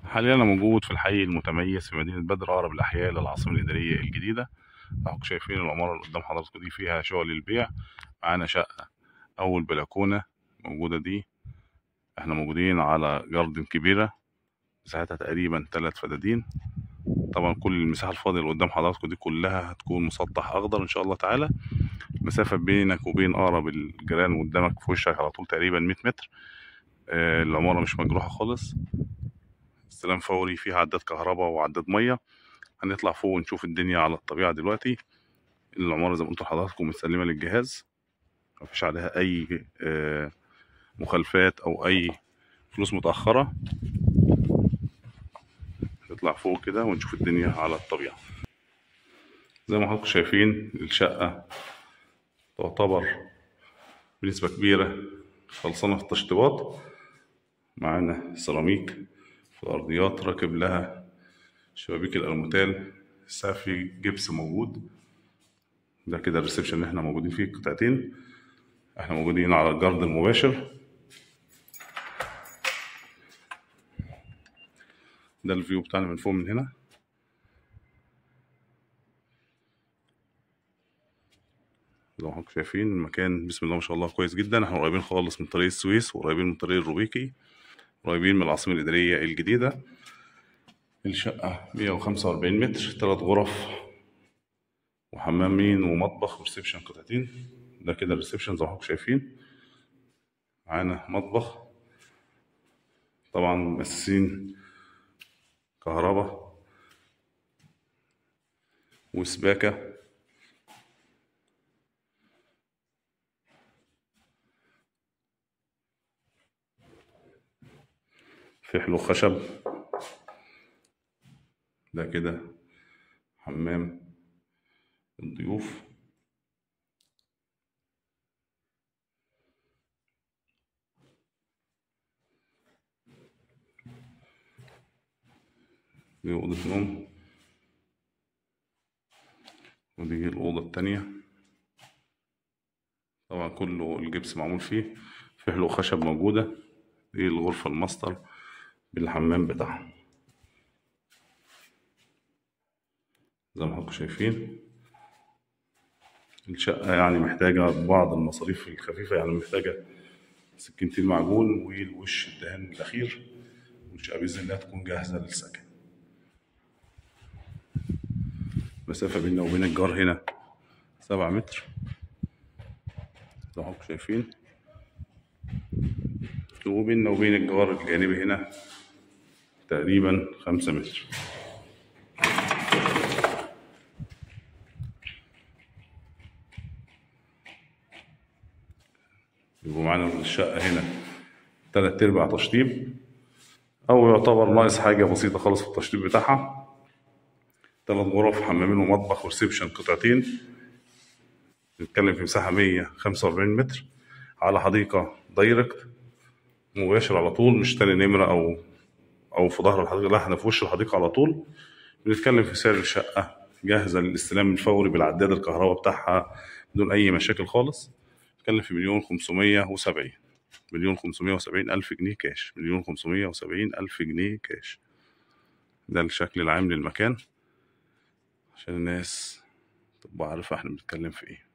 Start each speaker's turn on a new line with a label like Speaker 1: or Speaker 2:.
Speaker 1: حاليا أنا موجود في الحي المتميز في مدينة بدر أقرب الأحياء للعاصمة الإدارية الجديدة أهو شايفين العمارة اللي قدام حضراتكم دي فيها شغل للبيع معانا شقة أول بلكونة موجودة دي احنا موجودين على جاردن كبيرة مساحتها تقريبا تلات فدادين طبعا كل المساحة الفاضية اللي قدام حضراتكم دي كلها هتكون مسطح أخضر إن شاء الله تعالى المسافة بينك وبين أقرب الجيران قدامك في وشك على طول تقريبا 100 متر آه، العمارة مش مجروحة خالص استلام فوري فيها عداد كهرباء وعداد مية هنطلع فوق ونشوف الدنيا على الطبيعة دلوقتي العمارة زي ما قلت لحضراتكم متسلمة للجهاز مفيش عليها أي آه، مخالفات أو أي فلوس متأخرة نطلع فوق كده ونشوف الدنيا على الطبيعة زي ما حضراتكم شايفين الشقة تعتبر بنسبة كبيرة خلصانة في التشطيبات معانا سيراميك في الأرضيات راكب لها شبابيك الألموتال السقف فيه جبس موجود ده كده الريسبشن اللي احنا موجودين فيه قطعتين احنا موجودين على الجرد المباشر ده الفيو بتاعنا من فوق من هنا زي ما حضراتكم شايفين المكان بسم الله ما شاء الله كويس جدا احنا قريبين خالص من طريق السويس وقريبين من طريق الروبيكي قريبين من العاصمة الإدارية الجديدة الشقة 145 متر ثلاث غرف وحمامين ومطبخ وريسبشن قطعتين ده كده الريسبشن زي ما حضراتكم شايفين معانا مطبخ طبعا مؤسسين كهرباء وسباكة فحل وخشب ده كده حمام الضيوف دي أوضة نوم ودي الأوضة التانية طبعا كله الجبس معمول فيه فحل وخشب موجودة دي الغرفة الماستر بالحمام بتاعها زي ما حضراتكم شايفين الشقة يعني محتاجة بعض المصاريف الخفيفة يعني محتاجة سكينتين معجون والوش الدهان الأخير والشقة بإذن الله تكون جاهزة للسكن المسافة بيننا وبين الجار هنا سبعة متر زي ما حضراتكم شايفين وبيننا وبين الجار الجانبي هنا تقريبا خمسة متر يبقوا معانا الشقة هنا تلات أرباع تشطيب أو يعتبر ناقص حاجة بسيطة خالص في التشطيب بتاعها تلات غرف حمامين ومطبخ وريسبشن قطعتين نتكلم في مساحة مية خمسة وأربعين متر على حديقة دايركت مباشر على طول مش تاني نمرة أو أو في ظهر الحديقة لا احنا في وش الحديقة على طول بنتكلم في سعر الشقة جاهزة للاستلام الفوري بالعداد الكهرباء بتاعها بدون أي مشاكل خالص نتكلم في مليون خمسمية وسبعين مليون خمسمية وسبعين ألف جنيه كاش مليون خمسمية وسبعين ألف جنيه كاش ده الشكل العام للمكان عشان الناس تبقى عارفة احنا بنتكلم في ايه